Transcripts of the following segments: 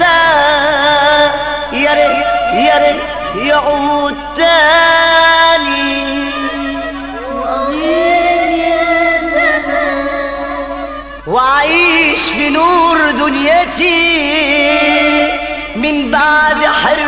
نسى يا ريت يا ريت يعود تاني وأغير يا زمان وأعيش في نور دنيتي من بعد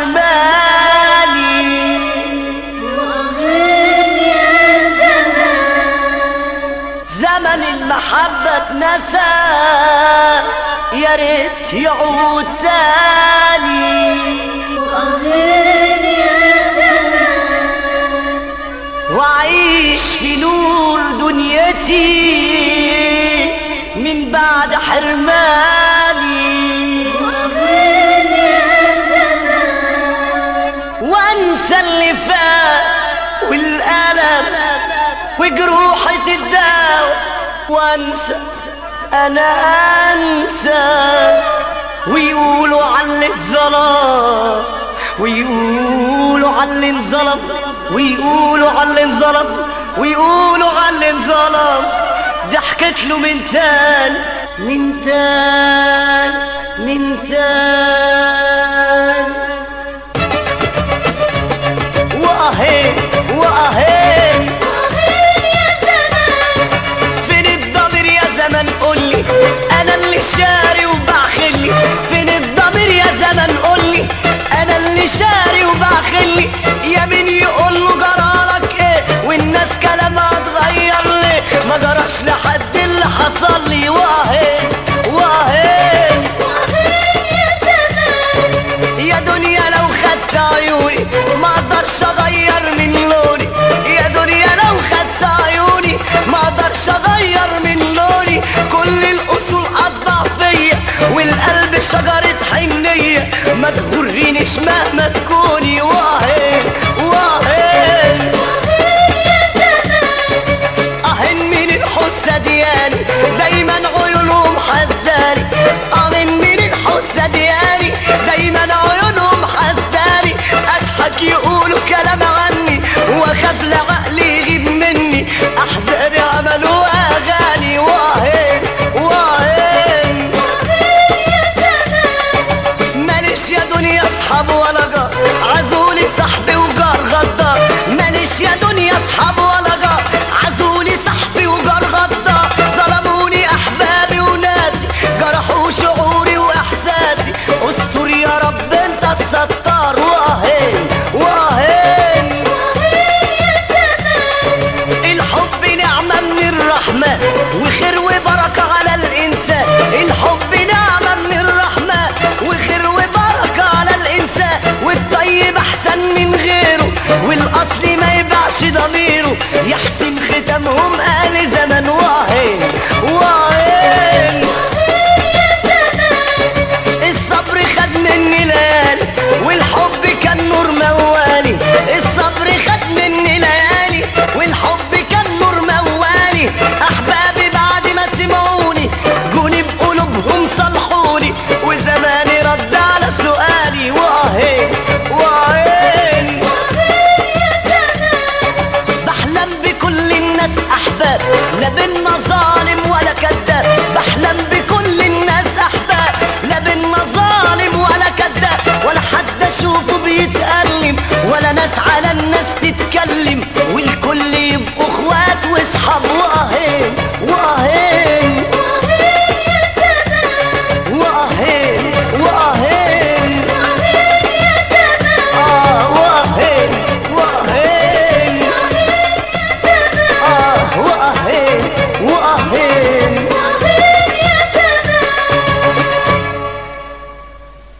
حرماني وأغير يا زمان زمن المحبة اتنسى يا ريت يعود تاني وأغير يا زمان وأعيش في نور دنيتي من بعد حرماني وأغير يا زمان وانسى اللي فات والألم وجروحي تداوى وانسى انا انسى ويقولوا على اللي اتظلم ويقولوا على اللي انظلم ويقولوا على اللي انظلم ويقولوا على اللي انظلم ضحكت له من تاني من تاني من تاني واهي واهي وأغير يا زمان فين الضمير يا زمن قولي انا اللي شاري وبعخلي فين الضمير يا زمن قولي انا اللي شاري وبعخلي يا مين يقول له جرالك ايه والناس كلامها اتغير ليه ما جراش لحد اللي حصل لي واهي واهي وأغير يا زمان يا دنيا لو خدت عيوني ما اقدرش اغير من لوني يا دنيا لو خدت عيوني ما اقدرش اغير من لوني كل الاصول اطبع فيا والقلب شجرة حنية ما تغرنيش مهما تكوني